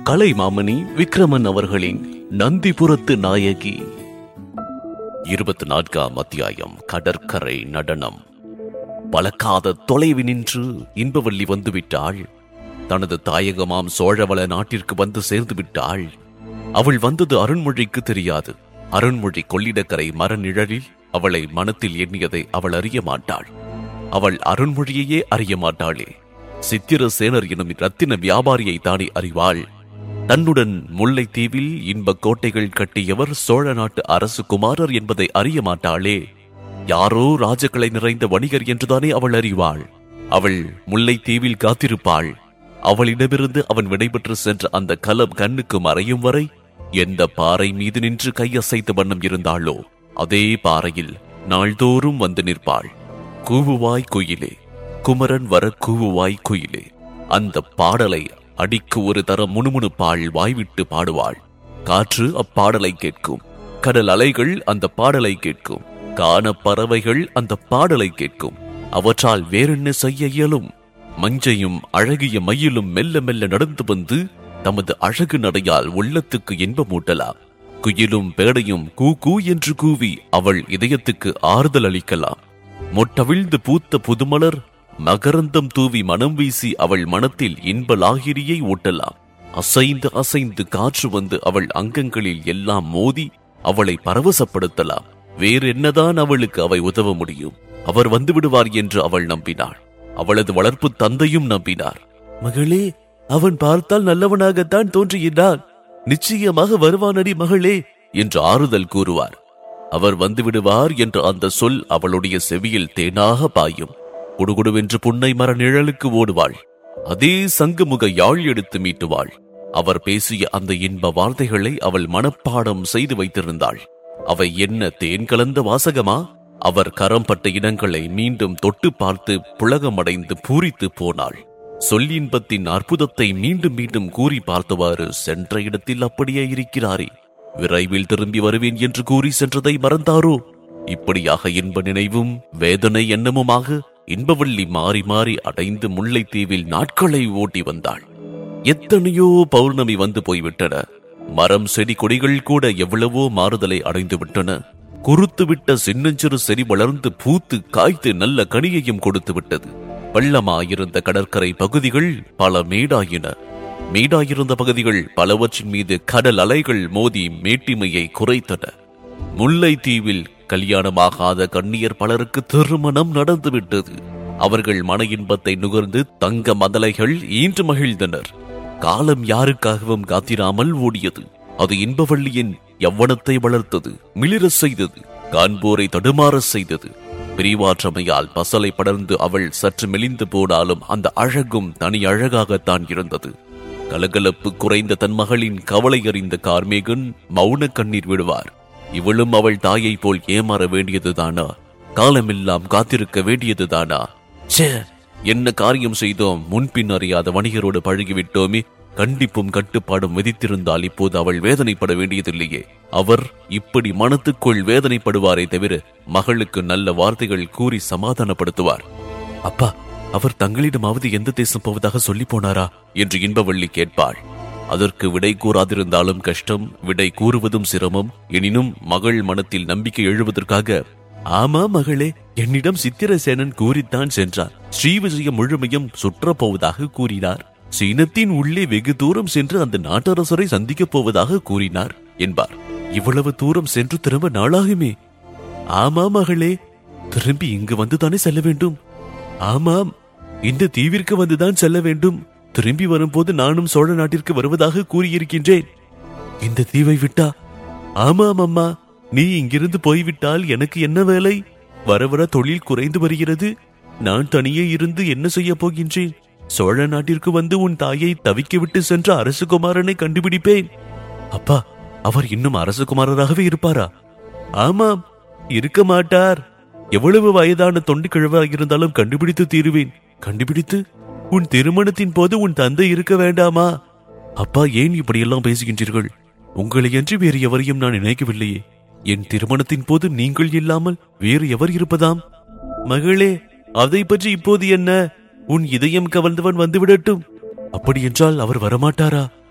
கலைமாமணி விக்ரமன் அவர்களின் நந்திபுரத்து நாயகி இருபத்தி நான்காம் அத்தியாயம் கடற்கரை நடனம் பலக்காத தொலைவி நின்று இன்பவல்லி வந்துவிட்டாள் தனது தாயகமாம் சோழவள நாட்டிற்கு வந்து சேர்ந்து விட்டாள் அவள் வந்தது அருண்மொழிக்கு தெரியாது அருண்மொழி கொள்ளிடக்கரை மர நிழலில் அவளை மனத்தில் எண்ணியதை அவள் அறிய மாட்டாள் அவள் அருண்மொழியையே அறிய மாட்டாளே சித்திரசேனர் எனும் ரத்தின வியாபாரியை தானே அறிவாள் தன்னுடன் முல்லைத்தீவில் இன்பக் கோட்டைகள் கட்டியவர் சோழ நாட்டு அரசு குமாரர் என்பதை அறிய மாட்டாளே யாரோ ராஜகலை நிறைந்த வணிகர் என்றுதானே அவள் அறிவாள் அவள் முல்லைத்தீவில் காத்திருப்பாள் அவளிடமிருந்து அவன் விடைபெற்று சென்ற அந்த கலம் கண்ணுக்கு மறையும் வரை எந்த பாறை மீது நின்று கையசைத்த வண்ணம் இருந்தாளோ அதே பாறையில் நாள்தோறும் வந்து நிற்பாள் கூவுவாய் குயிலே குமரன் வர கூவுவாய் குயிலே அந்த பாடலை அடிக்கு ஒரு தரம் முணுமுணுப்பாள் வாய்விட்டு பாடுவாள் காற்று அப்பாடலை கேட்கும் கடல் அலைகள் அந்த பாடலை கேட்கும் கான பறவைகள் அந்த பாடலை கேட்கும் அவற்றால் வேறென்ன செய்ய இயலும் மஞ்சையும் அழகிய மயிலும் மெல்ல மெல்ல நடந்து வந்து தமது அழகு நடையால் உள்ளத்துக்கு இன்பமூட்டலாம் குயிலும் பேடையும் கூ கூ என்று கூவி அவள் இதயத்துக்கு ஆறுதல் அளிக்கலாம் மொட்டவிழ்ந்து பூத்த புதுமலர் மகரந்தம் தூவி மனம் வீசி அவள் மனத்தில் இன்ப லாகிரியை ஊட்டலாம் அசைந்து அசைந்து காற்று வந்து அவள் அங்கங்களில் எல்லாம் மோதி அவளை பரவசப்படுத்தலாம் வேறு என்னதான் அவளுக்கு அவை உதவ முடியும் அவர் வந்து விடுவார் என்று அவள் நம்பினாள் அவளது வளர்ப்பு தந்தையும் நம்பினார் மகளே அவன் பார்த்தால் நல்லவனாகத்தான் தோன்றுகிறான் நிச்சயமாக வருவானடி மகளே என்று ஆறுதல் கூறுவார் அவர் வந்து விடுவார் என்ற அந்த சொல் அவளுடைய செவியில் தேனாக பாயும் குடுகுடுவென்று புன்னை மர நிழலுக்கு ஓடுவாள் அதே சங்குமுக யாழ் எடுத்து மீட்டுவாள் அவர் பேசிய அந்த இன்ப வார்த்தைகளை அவள் மனப்பாடம் செய்து வைத்திருந்தாள் அவை என்ன தேன் கலந்த வாசகமா அவர் கரம் பட்ட இடங்களை மீண்டும் தொட்டு பார்த்து புலகமடைந்து பூரித்து போனாள் சொல்லின்பத்தின் அற்புதத்தை மீண்டும் மீண்டும் கூறி பார்த்தவாறு சென்ற இடத்தில் அப்படியே இருக்கிறாரே விரைவில் திரும்பி வருவேன் என்று கூறி சென்றதை மறந்தாரோ இப்படியாக இன்ப நினைவும் வேதனை எண்ணமுமாக இன்பவள்ளி மாறி மாறி அடைந்து முல்லைத்தீவில் நாட்களை ஓட்டி வந்தாள் எத்தனையோ பௌர்ணமி வந்து போய்விட்டன மரம் செடி கொடிகள் கூட எவ்வளவோ மாறுதலை அடைந்து விட்டன குறுத்து விட்ட சின்னஞ்சிறு செடி வளர்ந்து பூத்து காய்த்து நல்ல கனியையும் கொடுத்து விட்டது வெள்ளமாயிருந்த கடற்கரை பகுதிகள் பல மேடாயின மேடாயிருந்த பகுதிகள் பலவற்றின் மீது கடல் அலைகள் மோதி மேட்டிமையை குறைத்தன முல்லைத்தீவில் கல்யாணமாகாத கண்ணியர் பலருக்கு திருமணம் நடந்துவிட்டது அவர்கள் மன இன்பத்தை நுகர்ந்து தங்க மதலைகள் ஈன்று மகிழ்ந்தனர் காலம் யாருக்காகவும் காத்திராமல் ஓடியது அது இன்பவள்ளியின் யவ்வனத்தை வளர்த்தது மிளிரச் செய்தது காண்போரை தடுமாறச் செய்தது பிரிவாற்றமையால் பசலை படர்ந்து அவள் சற்று மெலிந்து போனாலும் அந்த அழகும் தனி அழகாகத்தான் இருந்தது கலகலப்பு குறைந்த தன் மகளின் கவலை அறிந்த கார்மேகன் மௌன கண்ணீர் விடுவார் இவளும் அவள் தாயை போல் ஏமாற வேண்டியதுதானா காலமெல்லாம் காத்திருக்க வேண்டியதுதானா ச்சே என்ன காரியம் செய்தோம் முன்பின் அறியாத வணிகரோடு பழகிவிட்டோமே கண்டிப்பும் கட்டுப்பாடும் விதித்திருந்தால் இப்போது அவள் வேதனைப்பட வேண்டியதில்லையே அவர் இப்படி மனத்துக்குள் வேதனைப்படுவாரே தவிர மகளுக்கு நல்ல வார்த்தைகள் கூறி சமாதானப்படுத்துவார் அப்பா அவர் தங்களிடமாவது எந்த தேசம் போவதாக சொல்லி போனாரா என்று இன்பவள்ளி கேட்பாள் அதற்கு விடை கூறாதிருந்தாலும் கஷ்டம் விடை கூறுவதும் சிரமம் எனினும் மகள் மனத்தில் நம்பிக்கை எழுவதற்காக ஆமா மகளே என்னிடம் சித்திரசேனன் கூறித்தான் சென்றார் ஸ்ரீவிஜயம் முழுமையும் சுற்றப் போவதாக கூறினார் சீனத்தின் உள்ளே வெகு தூரம் சென்று அந்த நாட்டரசரை சந்திக்கப் போவதாக கூறினார் என்பார் இவ்வளவு தூரம் சென்று திரும்ப நாளாகுமே ஆமா மகளே திரும்பி இங்கு வந்துதானே செல்ல வேண்டும் ஆமாம் இந்த தீவிற்கு வந்துதான் செல்ல வேண்டும் திரும்பி வரும்போது நானும் சோழ நாட்டிற்கு வருவதாக கூறியிருக்கின்றேன் இந்த தீவை விட்டா ஆமாம் அம்மா நீ இங்கிருந்து போய்விட்டால் எனக்கு என்ன வேலை வர வர தொழில் குறைந்து வருகிறது நான் தனியே இருந்து என்ன செய்ய போகின்றேன் சோழ நாட்டிற்கு வந்து உன் தாயை தவிக்க விட்டு சென்ற அரசகுமாரனை கண்டுபிடிப்பேன் அப்பா அவர் இன்னும் அரசகுமாரராகவே இருப்பாரா ஆமாம் இருக்க மாட்டார் எவ்வளவு வயதான தொண்டு கிழவராக இருந்தாலும் கண்டுபிடித்து தீருவேன் கண்டுபிடித்து உன் திருமணத்தின் போது உன் தந்தை இருக்க வேண்டாமா அப்பா ஏன் இப்படியெல்லாம் பேசுகின்றீர்கள் உங்களை என்று வேறு எவரையும் நான் நினைக்கவில்லையே என் திருமணத்தின் போது நீங்கள் இல்லாமல் வேறு எவர் இருப்பதாம் மகளே அதை பற்றி இப்போது என்ன உன் இதயம் கவர்ந்தவன் வந்து விடட்டும் அப்படி என்றால் அவர் வரமாட்டாரா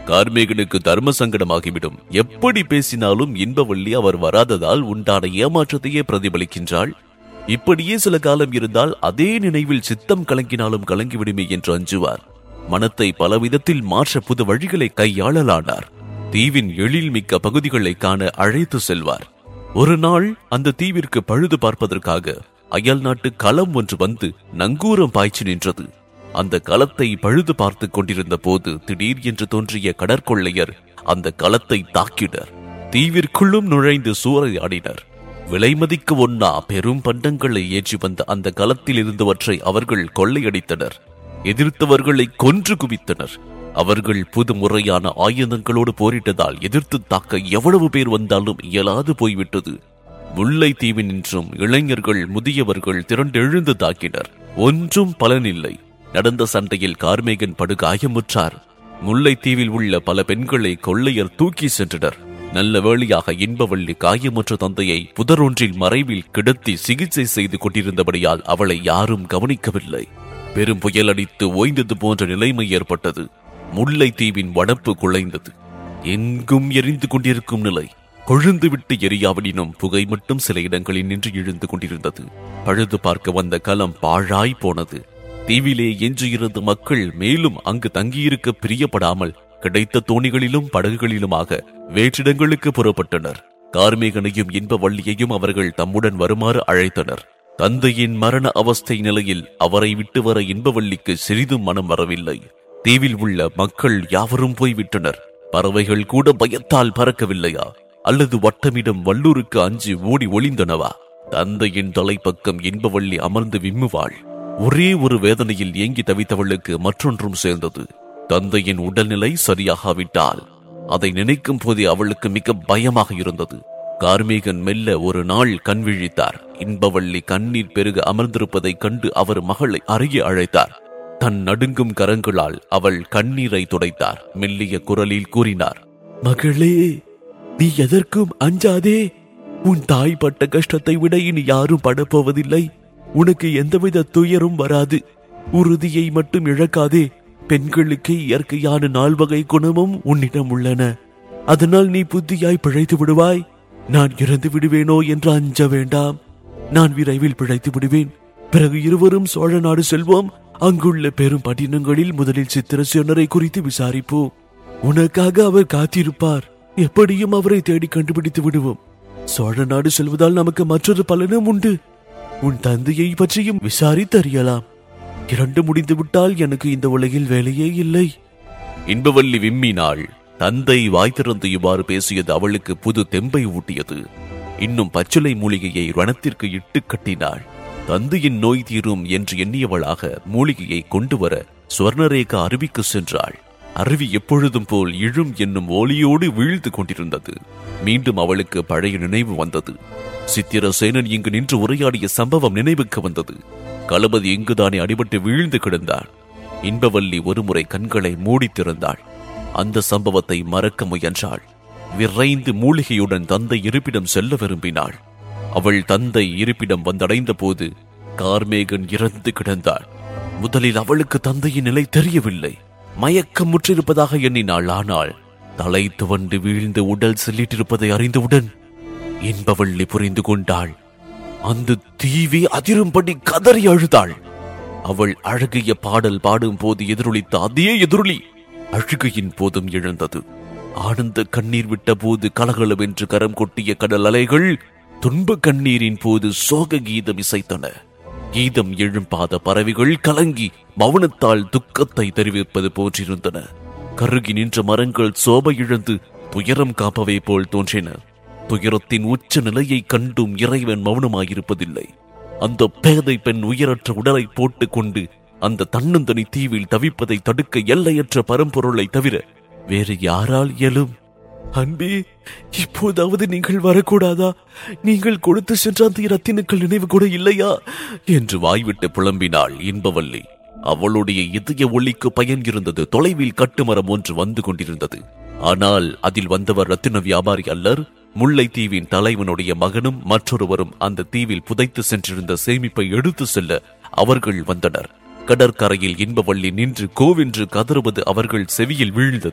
கார்மேகனுக்கு தர்ம சங்கடமாகிவிடும் எப்படி பேசினாலும் இன்பவள்ளி அவர் வராததால் உண்டான ஏமாற்றத்தையே பிரதிபலிக்கின்றாள் இப்படியே சில காலம் இருந்தால் அதே நினைவில் சித்தம் கலங்கினாலும் கலங்கிவிடுமே என்று அஞ்சுவார் மனத்தை பலவிதத்தில் மாற்ற புது வழிகளை கையாளலானார் தீவின் எழில்மிக்க பகுதிகளை காண அழைத்து செல்வார் ஒரு நாள் அந்த தீவிற்கு பழுது பார்ப்பதற்காக அயல் நாட்டு களம் ஒன்று வந்து நங்கூரம் பாய்ச்சி நின்றது அந்த களத்தை பழுது பார்த்துக் கொண்டிருந்த போது திடீர் என்று தோன்றிய கடற்கொள்ளையர் அந்த களத்தை தாக்கினர் தீவிற்குள்ளும் நுழைந்து சூறையாடினர் விலைமதிக்க ஒண்ணா பெரும் பண்டங்களை ஏற்றி வந்த அந்த களத்தில் இருந்தவற்றை அவர்கள் கொள்ளையடித்தனர் எதிர்த்தவர்களை கொன்று குவித்தனர் அவர்கள் புது முறையான ஆயுதங்களோடு போரிட்டதால் எதிர்த்து தாக்க எவ்வளவு பேர் வந்தாலும் இயலாது போய்விட்டது முல்லைத்தீவில் நின்றும் இளைஞர்கள் முதியவர்கள் திரண்டெழுந்து தாக்கினர் ஒன்றும் பலனில்லை நடந்த சண்டையில் கார்மேகன் படுகாயமுற்றார் முல்லைத்தீவில் உள்ள பல பெண்களை கொள்ளையர் தூக்கி சென்றனர் நல்ல வேளையாக இன்பவள்ளி காயமுற்ற தந்தையை புதரொன்றில் மறைவில் கிடத்தி சிகிச்சை செய்து கொண்டிருந்தபடியால் அவளை யாரும் கவனிக்கவில்லை பெரும் புயல் அடித்து ஓய்ந்தது போன்ற நிலைமை ஏற்பட்டது முல்லைத்தீவின் வடப்பு குலைந்தது எங்கும் எரிந்து கொண்டிருக்கும் நிலை கொழுந்து விட்டு எரியாவிடினும் புகை மட்டும் சில இடங்களில் நின்று எழுந்து கொண்டிருந்தது பழுது பார்க்க வந்த களம் பாழாய் போனது தீவிலே எஞ்சியிருந்த மக்கள் மேலும் அங்கு தங்கியிருக்க பிரியப்படாமல் கிடைத்த தோணிகளிலும் படகுகளிலுமாக வேற்றிடங்களுக்கு புறப்பட்டனர் கார்மேகனையும் இன்பவள்ளியையும் அவர்கள் தம்முடன் வருமாறு அழைத்தனர் தந்தையின் மரண அவஸ்தை நிலையில் அவரை விட்டு வர இன்பவள்ளிக்கு சிறிதும் மனம் வரவில்லை தீவில் உள்ள மக்கள் யாவரும் போய்விட்டனர் பறவைகள் கூட பயத்தால் பறக்கவில்லையா அல்லது வட்டமிடம் வல்லூருக்கு அஞ்சி ஓடி ஒளிந்தனவா தந்தையின் தலைப்பக்கம் இன்பவள்ளி அமர்ந்து விம்முவாள் ஒரே ஒரு வேதனையில் ஏங்கி தவித்தவளுக்கு மற்றொன்றும் சேர்ந்தது தந்தையின் உடல்நிலை சரியாகாவிட்டால் அதை நினைக்கும் போதே அவளுக்கு மிக பயமாக இருந்தது கார்மேகன் மெல்ல ஒரு நாள் கண் விழித்தார் இன்பவள்ளி கண்ணீர் பெருக அமர்ந்திருப்பதைக் கண்டு அவர் மகளை அருகே அழைத்தார் தன் நடுங்கும் கரங்களால் அவள் கண்ணீரை துடைத்தார் மெல்லிய குரலில் கூறினார் மகளே நீ எதற்கும் அஞ்சாதே உன் தாய் பட்ட கஷ்டத்தை விட இனி யாரும் படப்போவதில்லை உனக்கு எந்தவித துயரும் வராது உறுதியை மட்டும் இழக்காதே பெண்களுக்கு இயற்கையான நால்வகை குணமும் உன்னிடம் உள்ளன அதனால் நீ புத்தியாய் பிழைத்து விடுவாய் நான் இறந்து விடுவேனோ என்று அஞ்ச வேண்டாம் நான் விரைவில் பிழைத்து விடுவேன் பிறகு இருவரும் சோழ நாடு செல்வோம் அங்குள்ள பெரும் பட்டினங்களில் முதலில் சித்திரசேனரை குறித்து விசாரிப்போம் உனக்காக அவர் காத்திருப்பார் எப்படியும் அவரை தேடி கண்டுபிடித்து விடுவோம் சோழ நாடு செல்வதால் நமக்கு மற்றொரு பலனும் உண்டு உன் தந்தையை பற்றியும் விசாரித்து அறியலாம் இரண்டு முடிந்து விட்டால் எனக்கு இந்த உலகில் வேலையே இல்லை இன்பவல்லி விம்மினாள் தந்தை வாய் திறந்து இவ்வாறு பேசியது அவளுக்கு புது தெம்பை ஊட்டியது இன்னும் பச்சிலை மூலிகையை ரணத்திற்கு இட்டு கட்டினாள் தந்தையின் நோய் தீரும் என்று எண்ணியவளாக மூலிகையை கொண்டு வர சுவர்ணரேகா அருவிக்கு சென்றாள் அருவி எப்பொழுதும் போல் இழும் என்னும் ஒலியோடு வீழ்ந்து கொண்டிருந்தது மீண்டும் அவளுக்கு பழைய நினைவு வந்தது சித்திரசேனன் இங்கு நின்று உரையாடிய சம்பவம் நினைவுக்கு வந்தது களபதி இங்குதானே அடிபட்டு வீழ்ந்து கிடந்தாள் இன்பவல்லி ஒருமுறை கண்களை மூடித் திறந்தாள் அந்த சம்பவத்தை மறக்க முயன்றாள் விரைந்து மூலிகையுடன் தந்தை இருப்பிடம் செல்ல விரும்பினாள் அவள் தந்தை இருப்பிடம் வந்தடைந்த போது கார்மேகன் இறந்து கிடந்தாள் முதலில் அவளுக்கு தந்தையின் நிலை தெரியவில்லை மயக்கம் முற்றிருப்பதாக எண்ணினாள் ஆனால் தலை துவண்டு வீழ்ந்து உடல் செல்லிட்டிருப்பதை அறிந்தவுடன் இன்பவள்ளி புரிந்து கொண்டாள் அந்த தீவி அதிரும்படி கதறி அழுதாள் அவள் அழகிய பாடல் பாடும் போது எதிரொலித்த அதே எதிரொலி அழுகையின் போதும் எழுந்தது ஆனந்த கண்ணீர் விட்ட போது கலகலவென்று கரம் கொட்டிய கடல் அலைகள் துன்ப கண்ணீரின் போது சோக கீதம் இசைத்தன கீதம் எழும்பாத பறவைகள் கலங்கி மௌனத்தால் துக்கத்தை தெரிவிப்பது போன்றிருந்தன கருகி நின்ற மரங்கள் சோபை இழந்து துயரம் காப்பவை போல் தோன்றின துயரத்தின் உச்ச நிலையை கண்டும் இறைவன் மௌனமாயிருப்பதில்லை அந்த பேதை பெண் உயரற்ற உடலை போட்டுக் கொண்டு அந்த தன்னந்தனி தீவில் தவிப்பதை தடுக்க எல்லையற்ற பரம்பொருளை தவிர வேறு யாரால் இயலும் அன்பே இப்போதாவது நீங்கள் வரக்கூடாதா நீங்கள் கொடுத்து சென்ற அந்த ரத்தினுக்கள் நினைவு கூட இல்லையா என்று வாய்விட்டு புலம்பினாள் இன்பவல்லி அவளுடைய இதய ஒளிக்கு பயன் இருந்தது தொலைவில் கட்டுமரம் ஒன்று வந்து கொண்டிருந்தது ஆனால் அதில் வந்தவர் ரத்தின வியாபாரி அல்லர் முல்லைத்தீவின் தலைவனுடைய மகனும் மற்றொருவரும் அந்த தீவில் புதைத்து சென்றிருந்த சேமிப்பை எடுத்து செல்ல அவர்கள் வந்தனர் கடற்கரையில் இன்பவள்ளி நின்று கோவென்று கதறுவது அவர்கள் செவியில் வீழ்ந்தது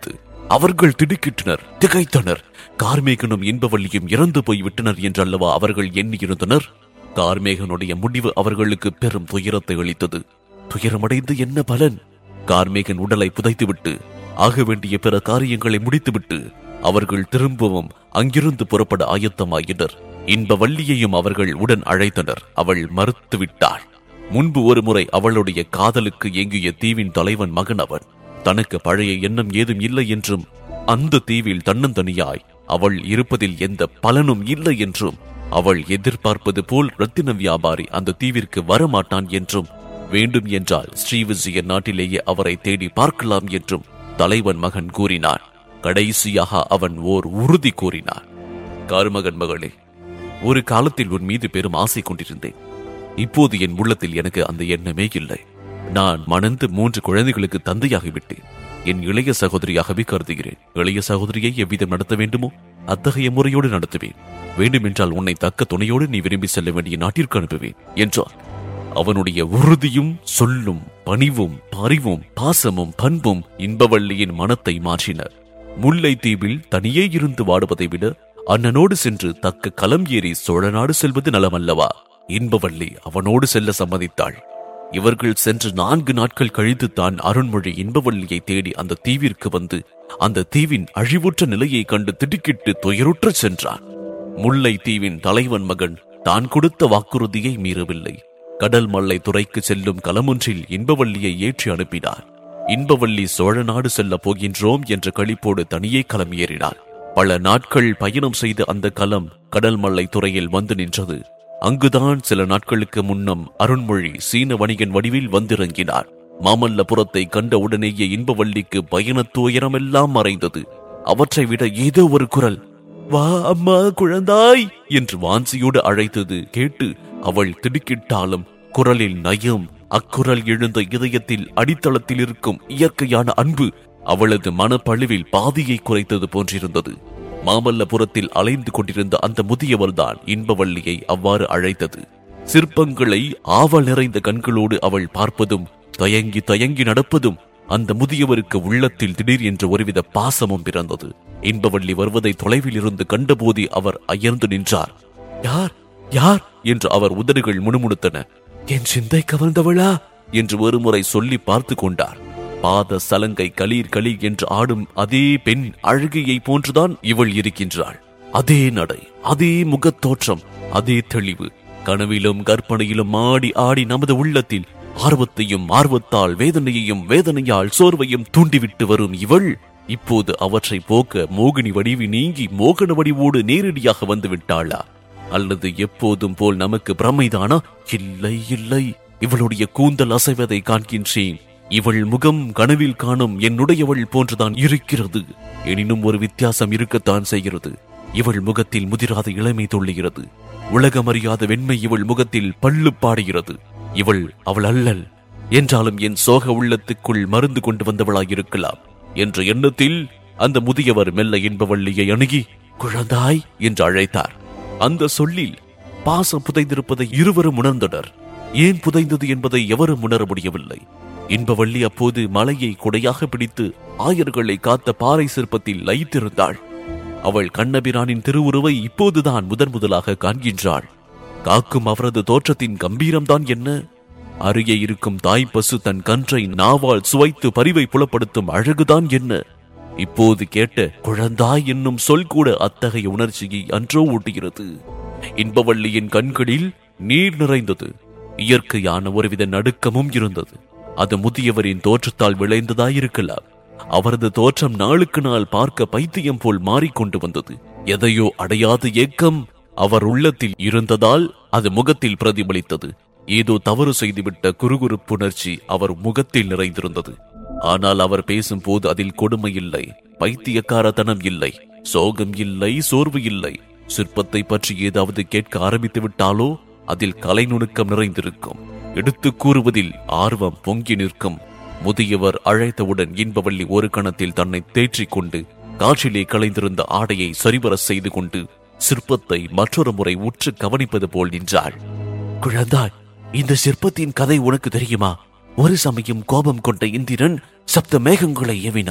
அவர்கள் திடுக்கிட்டனர் திகைத்தனர் கார்மேகனும் இன்பவள்ளியும் இறந்து போய்விட்டனர் என்றல்லவா அவர்கள் எண்ணியிருந்தனர் கார்மேகனுடைய முடிவு அவர்களுக்கு பெரும் துயரத்தை அளித்தது துயரமடைந்து என்ன பலன் கார்மேகன் உடலை புதைத்துவிட்டு ஆக வேண்டிய பிற காரியங்களை முடித்துவிட்டு அவர்கள் திரும்பவும் அங்கிருந்து புறப்பட ஆயத்தமாயினர் இன்ப வள்ளியையும் அவர்கள் உடன் அழைத்தனர் அவள் மறுத்துவிட்டாள் முன்பு ஒரு முறை அவளுடைய காதலுக்கு ஏங்கிய தீவின் தலைவன் மகன் அவன் தனக்கு பழைய எண்ணம் ஏதும் இல்லை என்றும் அந்த தீவில் தன்னந்தனியாய் அவள் இருப்பதில் எந்த பலனும் இல்லை என்றும் அவள் எதிர்பார்ப்பது போல் ரத்தின வியாபாரி அந்த தீவிற்கு வரமாட்டான் என்றும் வேண்டும் என்றால் ஸ்ரீவிஜய நாட்டிலேயே அவரை தேடி பார்க்கலாம் என்றும் தலைவன் மகன் கூறினான் கடைசியாக அவன் ஓர் உறுதி கூறினான் காருமகன் மகளே ஒரு காலத்தில் உன் மீது பெரும் ஆசை கொண்டிருந்தேன் இப்போது என் உள்ளத்தில் எனக்கு அந்த எண்ணமே இல்லை நான் மணந்து மூன்று குழந்தைகளுக்கு தந்தையாகிவிட்டேன் என் இளைய சகோதரியாகவே கருதுகிறேன் இளைய சகோதரியை எவ்விதம் நடத்த வேண்டுமோ அத்தகைய முறையோடு நடத்துவேன் வேண்டுமென்றால் உன்னை தக்க துணையோடு நீ விரும்பி செல்ல வேண்டிய நாட்டிற்கு அனுப்புவேன் என்றான் அவனுடைய உறுதியும் சொல்லும் பணிவும் பரிவும் பாசமும் பண்பும் இன்பவள்ளியின் மனத்தை மாற்றினர் முல்லை தீவில் தனியே இருந்து வாடுவதை விட அண்ணனோடு சென்று தக்க களம் ஏறி சோழநாடு செல்வது நலமல்லவா இன்பவள்ளி அவனோடு செல்ல சம்மதித்தாள் இவர்கள் சென்று நான்கு நாட்கள் கழித்து தான் அருண்மொழி இன்பவள்ளியை தேடி அந்த தீவிற்கு வந்து அந்த தீவின் அழிவுற்ற நிலையை கண்டு திடுக்கிட்டு துயருற்று சென்றான் முல்லை தீவின் தலைவன் மகன் தான் கொடுத்த வாக்குறுதியை மீறவில்லை கடல் மல்லை துறைக்கு செல்லும் களமொன்றில் இன்பவள்ளியை ஏற்றி அனுப்பினார் இன்பவள்ளி சோழ நாடு செல்லப் போகின்றோம் என்ற களிப்போடு தனியே களம் ஏறினார் பல நாட்கள் பயணம் செய்த அந்த களம் கடல் மல்லை துறையில் வந்து நின்றது அங்குதான் சில நாட்களுக்கு முன்னம் அருண்மொழி சீன வணிகன் வடிவில் வந்திறங்கினார் மாமல்லபுரத்தை கண்ட உடனேயே இன்பவள்ளிக்கு பயணத் துயரமெல்லாம் மறைந்தது அவற்றை விட ஏதோ ஒரு குரல் வா அம்மா குழந்தாய் என்று வாஞ்சியோடு அழைத்தது கேட்டு அவள் திடுக்கிட்டாலும் குரலில் நயம் அக்குரல் எழுந்த இதயத்தில் அடித்தளத்தில் இருக்கும் இயற்கையான அன்பு அவளது மனப்பழுவில் பாதியை குறைத்தது போன்றிருந்தது மாமல்லபுரத்தில் அலைந்து கொண்டிருந்த அந்த முதியவர்தான் இன்பவள்ளியை அவ்வாறு அழைத்தது சிற்பங்களை ஆவல் நிறைந்த கண்களோடு அவள் பார்ப்பதும் தயங்கி தயங்கி நடப்பதும் அந்த முதியவருக்கு உள்ளத்தில் திடீர் என்ற ஒருவித பாசமும் பிறந்தது இன்பவள்ளி வருவதை தொலைவில் இருந்து கண்டபோது அவர் அயர்ந்து நின்றார் யார் யார் என்று அவர் உதடுகள் முணுமுணுத்தன என் சிந்தை கவர்ந்தவளா என்று ஒருமுறை சொல்லி பார்த்து கொண்டார் பாத சலங்கை களீர் களீர் என்று ஆடும் அதே பெண் அழகியை போன்றுதான் இவள் இருக்கின்றாள் அதே நடை அதே முகத்தோற்றம் அதே தெளிவு கனவிலும் கற்பனையிலும் ஆடி ஆடி நமது உள்ளத்தில் ஆர்வத்தையும் ஆர்வத்தால் வேதனையையும் வேதனையால் சோர்வையும் தூண்டிவிட்டு வரும் இவள் இப்போது அவற்றை போக்க மோகினி வடிவு நீங்கி மோகன வடிவோடு நேரடியாக வந்து விட்டாளா அல்லது எப்போதும் போல் நமக்கு பிரமைதானா இல்லை இல்லை இவளுடைய கூந்தல் அசைவதை காண்கின்றேன் இவள் முகம் கனவில் காணும் என்னுடையவள் போன்றுதான் இருக்கிறது எனினும் ஒரு வித்தியாசம் இருக்கத்தான் செய்கிறது இவள் முகத்தில் முதிராத இளமை தொள்ளுகிறது உலகமறியாத வெண்மை இவள் முகத்தில் பள்ளு பாடுகிறது இவள் அவள் அல்லல் என்றாலும் என் சோக உள்ளத்துக்குள் மருந்து கொண்டு வந்தவளாயிருக்கலாம் என்ற எண்ணத்தில் அந்த முதியவர் மெல்ல இன்பவள்ளியை அணுகி குழந்தாய் என்று அழைத்தார் அந்த சொல்லில் பாசம் புதைந்திருப்பதை இருவரும் உணர்ந்தனர் ஏன் புதைந்தது என்பதை எவரும் உணர முடியவில்லை இன்பவள்ளி அப்போது மலையை கொடையாக பிடித்து ஆயர்களை காத்த பாறை சிற்பத்தில் லயித்திருந்தாள் அவள் கண்ணபிரானின் திருவுருவை இப்போதுதான் முதன் முதலாக காண்கின்றாள் காக்கும் அவரது தோற்றத்தின் கம்பீரம்தான் என்ன அருகே இருக்கும் தாய் பசு தன் கன்றை நாவால் சுவைத்து பரிவை புலப்படுத்தும் அழகுதான் என்ன இப்போது கேட்ட குழந்தாய் என்னும் சொல் கூட அத்தகைய உணர்ச்சியை அன்றோ ஊட்டுகிறது இன்பவள்ளியின் கண்களில் நீர் நிறைந்தது இயற்கையான ஒருவித நடுக்கமும் இருந்தது அது முதியவரின் தோற்றத்தால் விளைந்ததாயிருக்கலாம் அவரது தோற்றம் நாளுக்கு நாள் பார்க்க பைத்தியம் போல் மாறிக்கொண்டு வந்தது எதையோ அடையாத ஏக்கம் அவர் உள்ளத்தில் இருந்ததால் அது முகத்தில் பிரதிபலித்தது ஏதோ தவறு செய்துவிட்ட குறுகுறுப்புணர்ச்சி அவர் முகத்தில் நிறைந்திருந்தது ஆனால் அவர் பேசும்போது அதில் கொடுமை இல்லை பைத்தியக்காரத்தனம் இல்லை சோகம் இல்லை சோர்வு இல்லை சிற்பத்தை பற்றி ஏதாவது கேட்க ஆரம்பித்து விட்டாலோ அதில் கலை நுணுக்கம் நிறைந்திருக்கும் எடுத்துக் கூறுவதில் ஆர்வம் பொங்கி நிற்கும் முதியவர் அழைத்தவுடன் இன்பவள்ளி ஒரு கணத்தில் தன்னை தேற்றிக் கொண்டு காற்றிலே கலைந்திருந்த ஆடையை சரிவர செய்து கொண்டு சிற்பத்தை மற்றொரு முறை உற்று கவனிப்பது போல் நின்றாள் குழந்தாய் இந்த சிற்பத்தின் கதை உனக்கு தெரியுமா ஒரு சமயம் கோபம் கொண்ட இந்திரன் சப்த மேகங்களை ஏவினார்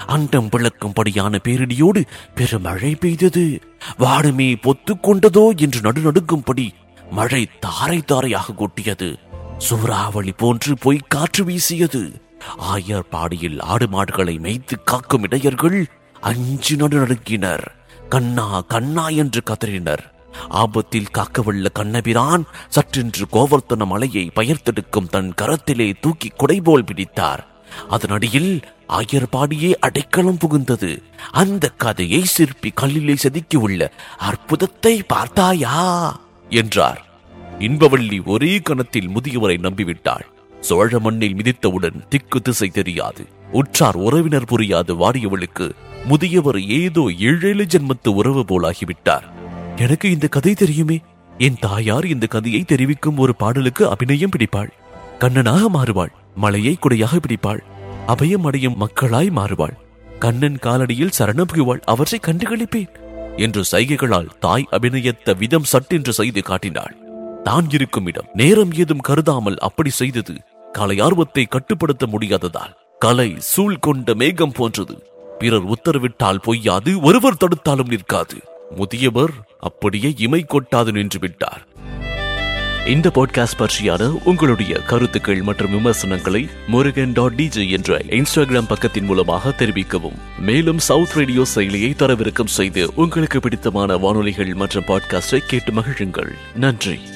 அண்டம் பிளக்கும்படியான பேரிடியோடு பெருமழை பெய்தது வானமே பொத்துக் கொண்டதோ என்று நடுநடுங்கும்படி மழை தாரை தாரையாக கொட்டியது சூறாவளி போன்று போய் காற்று வீசியது ஆயர் பாடியில் ஆடு மாடுகளை மேய்த்து காக்கும் இடையர்கள் அஞ்சு நடுநடுங்கினர் கண்ணா கண்ணா என்று கதறினர் ஆபத்தில் காக்கவல்ல கண்ணபிரான் சற்றென்று கோவர்த்தன மலையை பயர்த்தெடுக்கும் தன் கரத்திலே தூக்கி குடைபோல் பிடித்தார் அதனடியில் ஆயர்பாடியே அடைக்கலம் புகுந்தது அந்த கதையை சிற்பி கல்லிலே செதுக்கியுள்ள அற்புதத்தை பார்த்தாயா என்றார் இன்பவள்ளி ஒரே கணத்தில் முதியவரை நம்பிவிட்டாள் சோழ மண்ணில் மிதித்தவுடன் திக்கு திசை தெரியாது உற்றார் உறவினர் புரியாது வாடியவளுக்கு முதியவர் ஏதோ ஏழேழு ஜென்மத்து உறவு போலாகிவிட்டார் எனக்கு இந்த கதை தெரியுமே என் தாயார் இந்த கதையை தெரிவிக்கும் ஒரு பாடலுக்கு அபிநயம் பிடிப்பாள் கண்ணனாக மாறுவாள் மலையை குடையாக பிடிப்பாள் அபயம் அடையும் மக்களாய் மாறுவாள் கண்ணன் காலடியில் சரணம் புகுவாள் அவற்றை கண்டுகளிப்பேன் என்று சைகைகளால் தாய் அபிநயத்த விதம் சட்டென்று செய்து காட்டினாள் தான் இருக்கும் இடம் நேரம் ஏதும் கருதாமல் அப்படி செய்தது கலை ஆர்வத்தை கட்டுப்படுத்த முடியாததால் கலை சூழ் கொண்ட மேகம் போன்றது பிறர் உத்தரவிட்டால் பொய்யாது ஒருவர் தடுத்தாலும் நிற்காது முதியவர் அப்படியே இமை கொட்டாது நின்று விட்டார் இந்த பாட்காஸ்ட் பற்றியான உங்களுடைய கருத்துக்கள் மற்றும் விமர்சனங்களை முருகன் டாட் டிஜே என்ற இன்ஸ்டாகிராம் பக்கத்தின் மூலமாக தெரிவிக்கவும் மேலும் சவுத் ரேடியோ செயலியை தரவிறக்கம் செய்து உங்களுக்கு பிடித்தமான வானொலிகள் மற்றும் பாட்காஸ்டை கேட்டு மகிழுங்கள் நன்றி